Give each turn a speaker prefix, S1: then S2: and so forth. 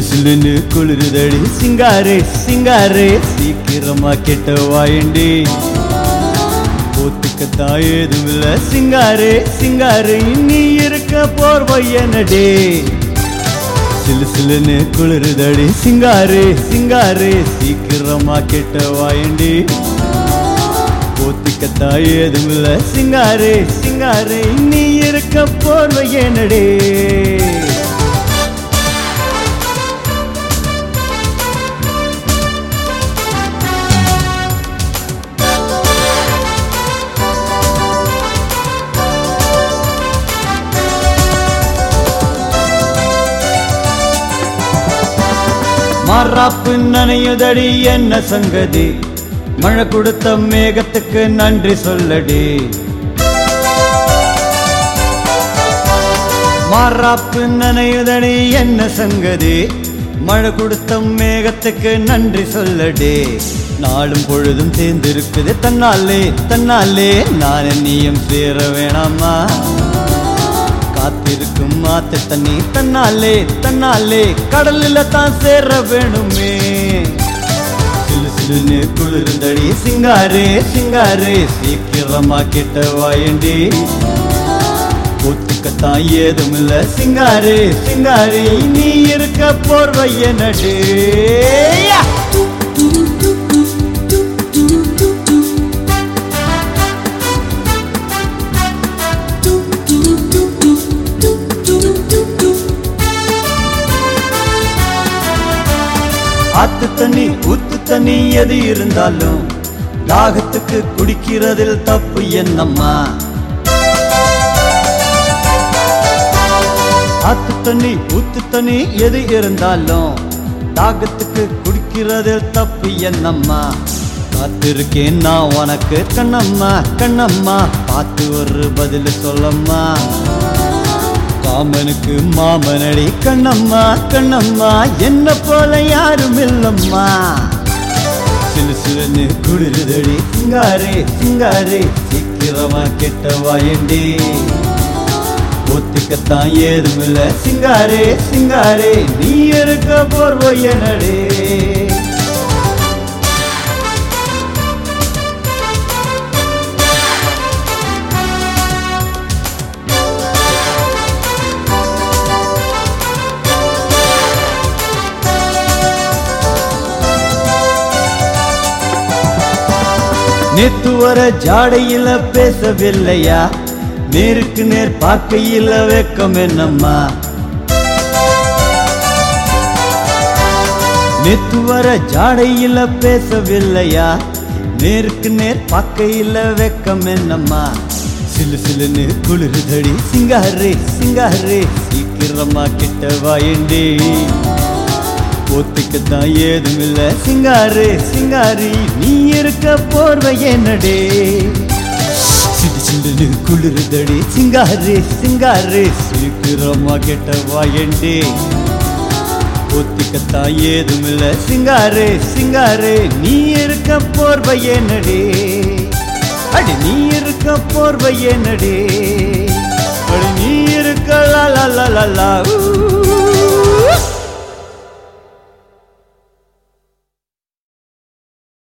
S1: சிலுன்னு குளிருதடி சிங்காரே சிங்காரே சீக்கிரமா கெட்ட வாயண்டி போத்துக்கத்தான் ஏதும் இல்ல சிங்காரே சிங்காரே நீ இருக்க போர்வையனடே சிலு சிலுன்னு குளிருதடி சிங்காரே சிங்காரே சீக்கிரமா கெட்ட வாயண்டி போத்திக்கத்தான் ஏதும் இல்ல சிங்காரே சிங்காரே நீ இருக்க போர்வையனடே மாறாப்பு நனையுதடி என்ன சங்கதி மழை கொடுத்த மேகத்துக்கு நன்றி சொல்லடி மாறாப்பு நனையுதடி என்ன சங்கதி மழை கொடுத்த மேகத்துக்கு நன்றி சொல்லடி நாளும் பொழுதும் சேர்ந்திருக்குது தன்னாலே தன்னாலே நான் நீயும் சேர வேணாமா காத்திருக்கும் மாத்து தண்ணி தன்னாலே தன்னாலே கடலில் தான் சேர வேணுமே சிலு சிலுன்னு குளிர்ந்தடி சிங்காரே சிங்காரே சீக்கிரமா கிட்ட வாயண்டி ஒத்துக்கத்தான் ஏதும் இல்ல சிங்காரே சிங்காரே நீ இருக்க போர்வைய நடு ஆத்து தண்ணி ஊத்து தண்ணி எது இருந்தாலும் தாகத்துக்கு குடிக்கிறதில் தப்பு என்னம்மா ஆத்து தண்ணி ஊத்து தண்ணி எது இருந்தாலும் தாகத்துக்கு குடிக்கிறதில் தப்பு என்னம்மா காத்திருக்கேன் நான் உனக்கு கண்ணம்மா கண்ணம்மா பார்த்து ஒரு பதில் சொல்லம்மா காமனுக்கு மாமனடி கண்ணம்மா கண்ணம்மா என்ன போல யாரும் இல்லம்மா சிலு சிலுன்னு குளிருதடி சிங்காரே சிங்காரே சீக்கிரமா கெட்ட வாயண்டி ஒத்துக்கத்தான் ஏதும் இல்ல சிங்காரே சிங்காரே நீ இருக்க போர்வையனடே நேத்து வர ஜாடையில பேசவில்லையா நேருக்கு நேர் பார்க்கையில வெக்கம் என்னம்மா நேத்து வர ஜாடையில பேசவில்லையா நேருக்கு நேர் பார்க்கையில வெக்கம் என்னம்மா சிலு சிலுன்னு குளிருதடி சிங்காரே சிங்காரே சீக்கிரமா கிட்ட வாயண்டி போத்துக்குத்தான் ஏதும் இல்ல சிங்காரு சிங்காரி நீ இருக்க போர்வையே நடே சிடு சிண்டுன்னு குளிருதடி சிங்காரு சிங்காரு சீக்கிரமா கெட்ட வாயண்டே போத்துக்கத்தான் ஏதும் இல்ல சிங்காரு சிங்காரு நீ இருக்க போர்வையே நடே அடி நீ இருக்க போர்வையே நடே அடி நீ இருக்க லா லா லா லா லா ஊ